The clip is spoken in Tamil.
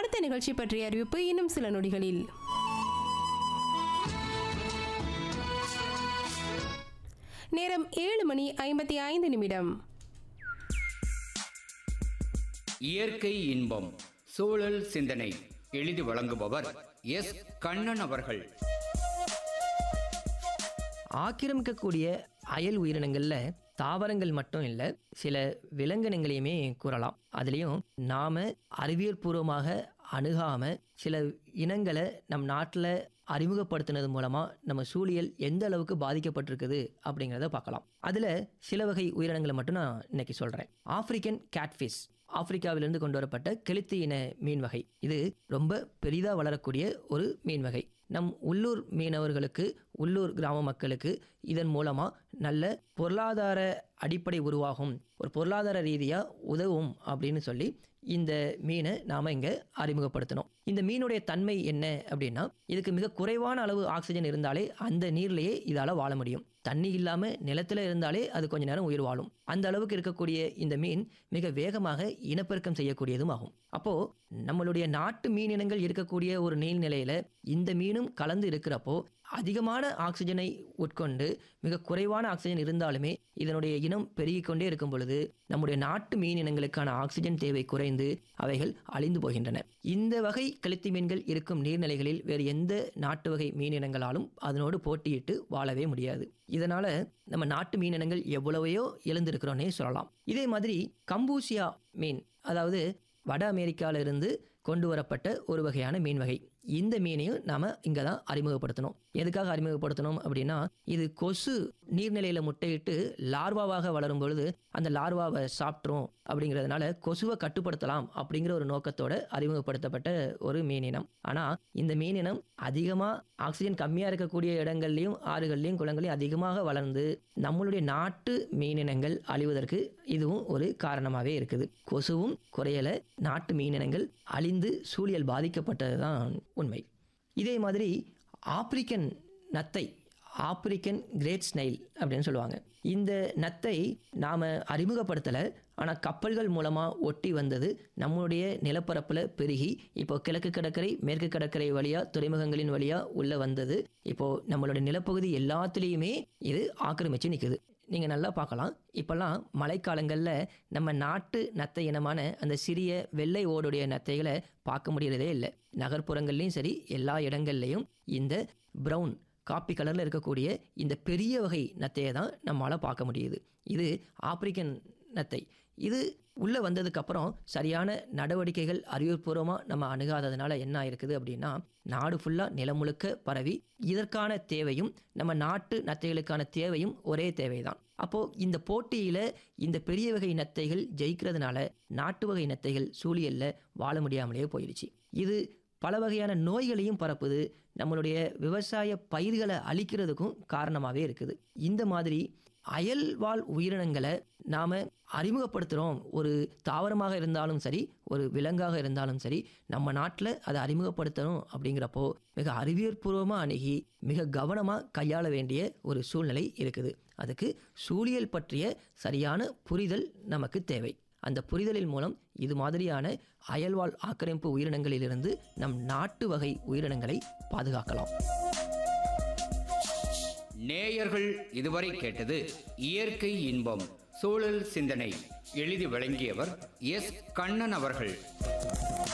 அடுத்த நிகழ்ச்சி பற்றிய அறிவிப்பு இன்னும் சில நொடிகளில் நேரம் ஏழு மணி ஐம்பத்தி ஐந்து நிமிடம் இயற்கை இன்பம் சூழல் சிந்தனை எழுதி வழங்குபவர் எஸ் கண்ணன் அவர்கள் ஆக்கிரமிக்கக்கூடிய அயல் உயிரினங்களில் தாவரங்கள் மட்டும் இல்லை சில விலங்கினங்களையுமே கூறலாம் அதுலேயும் நாம் அறிவியல் பூர்வமாக அணுகாமல் சில இனங்களை நம் நாட்டில் அறிமுகப்படுத்தினது மூலமாக நம்ம சூழியல் எந்த அளவுக்கு பாதிக்கப்பட்டிருக்குது அப்படிங்கிறத பார்க்கலாம் அதில் சில வகை உயிரினங்களை மட்டும் நான் இன்னைக்கு சொல்கிறேன் ஆப்பிரிக்கன் கேட்ஃபிஷ் ஆப்பிரிக்காவிலிருந்து கொண்டு வரப்பட்ட கெளுத்தி இன மீன் வகை இது ரொம்ப பெரிதாக வளரக்கூடிய ஒரு மீன் வகை நம் உள்ளூர் மீனவர்களுக்கு உள்ளூர் கிராம மக்களுக்கு இதன் மூலமாக நல்ல பொருளாதார அடிப்படை உருவாகும் ஒரு பொருளாதார ரீதியாக உதவும் அப்படின்னு சொல்லி இந்த மீனை நாம் இங்கே அறிமுகப்படுத்தணும் இந்த மீனுடைய தன்மை என்ன அப்படின்னா இதுக்கு மிக குறைவான அளவு ஆக்சிஜன் இருந்தாலே அந்த நீர்லேயே இதால் வாழ முடியும் தண்ணி இல்லாமல் நிலத்தில் இருந்தாலே அது கொஞ்ச நேரம் உயிர் வாழும் அந்த அளவுக்கு இருக்கக்கூடிய இந்த மீன் மிக வேகமாக இனப்பெருக்கம் செய்யக்கூடியதும் ஆகும் அப்போது நம்மளுடைய நாட்டு மீன் இனங்கள் இருக்கக்கூடிய ஒரு நீர்நிலையில் இந்த மீனும் கலந்து இருக்கிறப்போ அதிகமான ஆக்சிஜனை உட்கொண்டு மிக குறைவான ஆக்சிஜன் இருந்தாலுமே இதனுடைய இனம் பெருகிக் கொண்டே இருக்கும் பொழுது நம்முடைய நாட்டு மீன் இனங்களுக்கான ஆக்சிஜன் தேவை குறைந்து அவைகள் அழிந்து போகின்றன இந்த வகை கெளுத்தி மீன்கள் இருக்கும் நீர்நிலைகளில் வேறு எந்த நாட்டு வகை மீன் இனங்களாலும் அதனோடு போட்டியிட்டு வாழவே முடியாது இதனால நம்ம நாட்டு மீன் இனங்கள் எவ்வளவையோ எழுந்திருக்கிறோன்னே சொல்லலாம் இதே மாதிரி கம்பூசியா மீன் அதாவது வட அமெரிக்கால இருந்து கொண்டு வரப்பட்ட ஒரு வகையான மீன் வகை இந்த மீனையும் நாம் இங்கே தான் அறிமுகப்படுத்தணும் எதுக்காக அறிமுகப்படுத்தணும் அப்படின்னா இது கொசு நீர்நிலையில் முட்டையிட்டு லார்வாவாக வளரும் பொழுது அந்த லார்வாவை சாப்பிட்ரும் அப்படிங்கிறதுனால கொசுவை கட்டுப்படுத்தலாம் அப்படிங்கிற ஒரு நோக்கத்தோட அறிமுகப்படுத்தப்பட்ட ஒரு மீனினம் ஆனால் இந்த மீனினம் அதிகமாக ஆக்சிஜன் கம்மியாக இருக்கக்கூடிய இடங்கள்லையும் ஆறுகள்லையும் குளங்களையும் அதிகமாக வளர்ந்து நம்மளுடைய நாட்டு மீனினங்கள் அழிவதற்கு இதுவும் ஒரு காரணமாகவே இருக்குது கொசுவும் குறையலை நாட்டு மீனினங்கள் அழிந்து சூழியல் பாதிக்கப்பட்டது தான் உண்மை இதே மாதிரி ஆப்பிரிக்கன் நத்தை ஆப்பிரிக்கன் கிரேட் ஸ்னைல் அப்படின்னு சொல்லுவாங்க இந்த நத்தை நாம் அறிமுகப்படுத்தலை ஆனால் கப்பல்கள் மூலமாக ஒட்டி வந்தது நம்மளுடைய நிலப்பரப்பில் பெருகி இப்போ கிழக்கு கடற்கரை மேற்கு கடற்கரை வழியாக துறைமுகங்களின் வழியாக உள்ளே வந்தது இப்போது நம்மளுடைய நிலப்பகுதி எல்லாத்துலேயுமே இது ஆக்கிரமித்து நிற்குது நீங்கள் நல்லா பார்க்கலாம் இப்போல்லாம் மழைக்காலங்களில் நம்ம நாட்டு நத்தை இனமான அந்த சிறிய வெள்ளை ஓடுடைய நத்தைகளை பார்க்க முடியறதே இல்லை நகர்ப்புறங்கள்லையும் சரி எல்லா இடங்கள்லையும் இந்த ப்ரௌன் காப்பி கலரில் இருக்கக்கூடிய இந்த பெரிய வகை நத்தையை தான் நம்மளால் பார்க்க முடியுது இது ஆப்பிரிக்கன் நத்தை இது உள்ளே வந்ததுக்கப்புறம் சரியான நடவடிக்கைகள் அறிவுபூர்வமாக நம்ம அணுகாததுனால என்ன ஆயிருக்குது அப்படின்னா நாடு ஃபுல்லாக நிலம் முழுக்க பரவி இதற்கான தேவையும் நம்ம நாட்டு நத்தைகளுக்கான தேவையும் ஒரே தேவைதான் அப்போது இந்த போட்டியில் இந்த பெரிய வகை நத்தைகள் ஜெயிக்கிறதுனால நாட்டு வகை நத்தைகள் சூழியலில் வாழ முடியாமலேயே போயிடுச்சு இது பல வகையான நோய்களையும் பரப்புது நம்மளுடைய விவசாய பயிர்களை அழிக்கிறதுக்கும் காரணமாகவே இருக்குது இந்த மாதிரி அயல்வாழ் உயிரினங்களை நாம் அறிமுகப்படுத்துகிறோம் ஒரு தாவரமாக இருந்தாலும் சரி ஒரு விலங்காக இருந்தாலும் சரி நம்ம நாட்டில் அதை அறிமுகப்படுத்தணும் அப்படிங்கிறப்போ மிக அறிவியற்பூர்வமாக அணுகி மிக கவனமாக கையாள வேண்டிய ஒரு சூழ்நிலை இருக்குது அதுக்கு சூழியல் பற்றிய சரியான புரிதல் நமக்கு தேவை அந்த புரிதலின் மூலம் இது மாதிரியான அயல்வாழ் ஆக்கிரமிப்பு உயிரினங்களிலிருந்து நம் நாட்டு வகை உயிரினங்களை பாதுகாக்கலாம் நேயர்கள் இதுவரை கேட்டது இயற்கை இன்பம் சூழல் சிந்தனை எழுதி வழங்கியவர் எஸ் கண்ணன் அவர்கள்